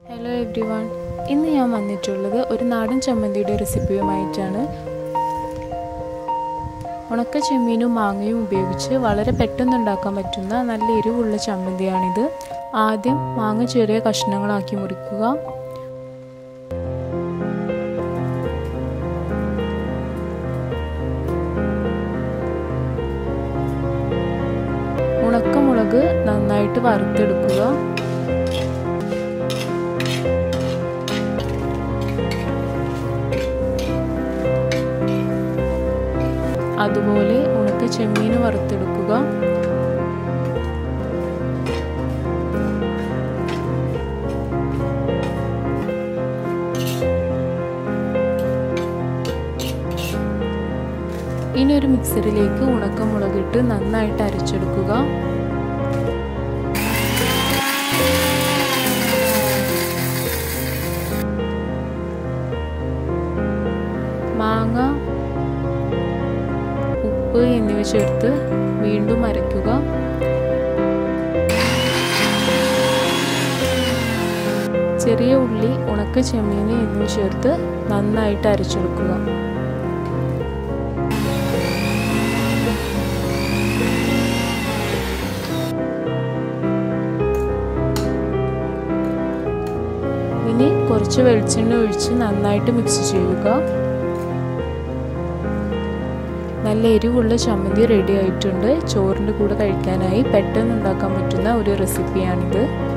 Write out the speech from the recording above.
hello every one ഇന്ന് ഞാൻ വന്നിട്ടുള്ളത് ഒരു നാടൻ ചമ്മന്തിയുടെ റെസിപ്പിയുമായിട്ടാണ് ഉണക്ക ചെമ്മീനും മാങ്ങയും ഉപയോഗിച്ച് വളരെ പെട്ടെന്ന് ഉണ്ടാക്കാൻ പറ്റുന്ന നല്ല എരിവുള്ള ചമ്മന്തിയാണിത് ആദ്യം മാങ്ങ ചെറിയ കഷ്ണങ്ങളാക്കി മുറിക്കുക ഉണക്കമുളക് നന്നായിട്ട് വറുത്തെടുക്കുക അതുപോലെ ഉണക്ക ചെമ്മീൻ വറുത്തെടുക്കുക ഇനി ഒരു മിക്സറിലേക്ക് ഉണക്കമുളകിട്ട് നന്നായിട്ട് അരച്ചെടുക്കുക മാങ്ങ ഉപ്പ് എന്നിവ ചേർത്ത് വീണ്ടും അരയ്ക്കുക ചെറിയ ഉള്ളി ഉണക്ക ചെമ്മീൻ എന്നിവ ചേർത്ത് നന്നായിട്ട് അരച്ചെടുക്കുക ഇനി കുറച്ച് വെളിച്ചെണ്ണ ഒഴിച്ച് നന്നായിട്ട് മിക്സ് ചെയ്യുക നല്ല എരിവുള്ള ചമ്മന്തി റെഡി ആയിട്ടുണ്ട് ചോറിൻ്റെ കൂടെ കഴിക്കാനായി പെട്ടെന്ന് ഉണ്ടാക്കാൻ പറ്റുന്ന ഒരു റെസിപ്പിയാണിത്